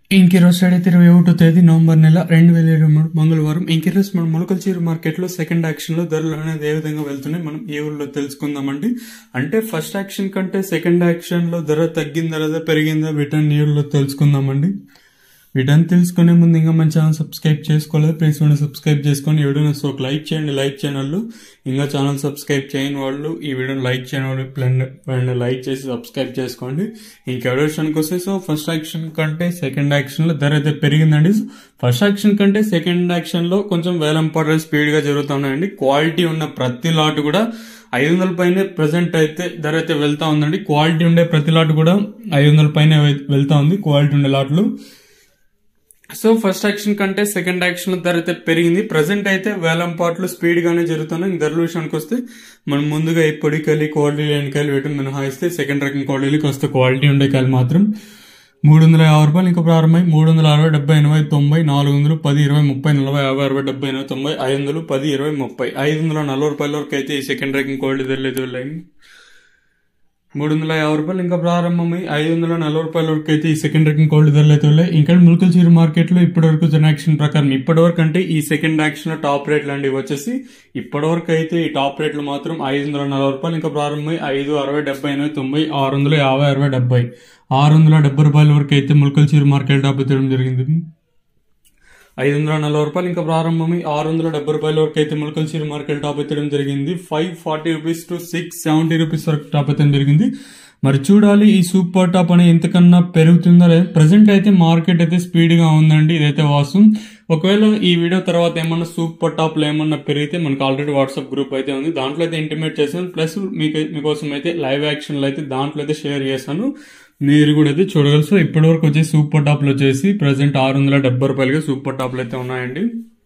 ఇంకిరోజు అయితే ఇరవై ఒకటో తేదీ నవంబర్ నెల రెండు వేల ఇరవై మూడు మంగళవారం ఇంకిరోజు మనం మొలకల చీర మార్కెట్లో సెకండ్ యాక్షన్ లో ధరలు అనేది ఏ విధంగా వెళ్తున్నాయి మనం ఏ ఊళ్ళో తెలుసుకుందామండి అంటే ఫస్ట్ యాక్షన్ కంటే సెకండ్ యాక్షన్ లో ధర తగ్గిందా లేదా పెరిగిందా వీటన్ని ఈ ఊళ్ళో తెలుసుకుందామండి వీటన్ని తెలుసుకునే ముందు ఇంకా మన ఛానల్ సబ్స్క్రైబ్ చేసుకోలేదు ప్లీజ్ మనం సబ్స్క్రైబ్ చేసుకొని ఈ వీడియోని సో ఒక లైక్ చేయండి లైక్ చేయని వాళ్ళు ఇంకా ఛానల్ సబ్స్క్రైబ్ చేయని వాళ్ళు ఈ వీడియోని లైక్ చేయని వాళ్ళు ప్లాన్ లైక్ చేసి సబ్స్క్రైబ్ చేసుకోండి ఇంకెవరి విషయానికి వస్తే సో ఫస్ట్ యాక్షన్ కంటే సెకండ్ యాక్షన్ లో ధర అయితే పెరిగిందండి ఫస్ట్ యాక్షన్ కంటే సెకండ్ యాక్షన్ లో కొంచెం వేలం పాటలు స్పీడ్ గా జరుగుతున్నాయండి క్వాలిటీ ఉన్న ప్రతి లాట్ కూడా ఐదు వందల పైన ప్రజెంట్ అయితే ధర అయితే వెళ్తా ఉందండి క్వాలిటీ ఉండే ప్రతి లాట్ కూడా ఐదు వందల పైన వెళ్తా ఉంది క్వాలిటీ ఉండే లాట్లు సో ఫస్ట్ యాక్షన్ కంటే సెకండ్ యాక్షన్ ధర అయితే పెరిగింది ప్రజెంట్ అయితే వేలం పాటలు స్పీడ్ గానే జరుగుతున్నాయి ధరల విషయానికి వస్తే మనం ముందుగా ఈ పొడికాయలు క్వాలిటీ లేని కాయలు వీటిని మినహాయిస్తే సెకండ్ రకం క్వాలిటీలు కాస్త క్వాలిటీ ఉండే కాయలు మాత్రం మూడు వందల యాభై రూపాయలు ఇంకా ప్రారంభమై మూడు వందల అరవై డెబ్బై ఎనభై తొంభై నాలుగు వందలు పది ఇరవై ముప్పై నలభై యాభై అరవై డెబ్బై ఎనభై తొంభై ఐదు వందలు పది ఇరవై ముప్పై ఐదు వందల నలభై రూపాయల వరకు అయితే ఈ సెకండ్ రకం క్వాలిటీ ధరలు అయితే వెళ్ళాయి మూడు వందల యాభై రూపాయలు ఇంకా ప్రారంభమై ఐదు వందల నలభై రూపాయల వరకు అయితే ఈ సెకండ్ రకం కోల్డ్ ధరలు అయితే ఉన్నాయి ఇంకా ములుకల చీర మార్కెట్ లో ఇప్పటి వరకు జన యాక్షన్ ప్రకారం ఇప్పటి వరకు అంటే ఈ సెకండ్ యాక్షన్ లో టాప్ రేట్లు అండి వచ్చేసి ఇప్పటి వరకు అయితే ఈ టాప్ రేట్లు మాత్రం ఐదు వందల నలభై రూపాయలు ఇంకా ప్రారంభమై ఐదు అరవై డెబ్బై ఎనభై తొంభై ఆరు వందల యాభై అరవై డెబ్బై ఆరు వందల డెబ్బై రూపాయల వరకు అయితే ములుకల చీర మార్కెట్ టాప్ ఎత్తడం జరిగింది ఐదు వందల నలభై రూపాయలు ఇంకా ప్రారంభమై ఆరు వందల డెబ్బై రూపాయల వరకు అయితే ములకల చీర మార్కెట్ టాప్ ఎత్తడం జరిగింది five forty rupees to six seventy rupees వరకు టాప్ ఎత్తడం జరిగింది మరి చూడాలి ఈ సూపర్ టాప్ అనేది ఎంతకన్నా పెరుగుతుందో లేదు ప్రజెంట్ అయితే మార్కెట్ అయితే స్పీడ్ గా ఉందండి ఇదైతే వాస్తవం ఒకవేళ ఈ వీడియో తర్వాత ఏమన్నా సూపర్ టాప్లు ఏమన్నా పెరిగితే మనకు ఆల్రెడీ వాట్సాప్ గ్రూప్ అయితే ఉంది దాంట్లో అయితే ఇంటిమేట్ చేశాను ప్లస్ మీకు మీకోసం అయితే లైవ్ యాక్షన్లు అయితే దాంట్లో అయితే షేర్ చేశాను మీరు కూడా అయితే చూడగలరు సో ఇప్పటి వరకు వచ్చేసి సూపర్ టాప్లు వచ్చేసి ప్రజెంట్ ఆరు వందల డెబ్బై రూపాయలుగా సూపర్ టాప్లు అయితే ఉన్నాయండి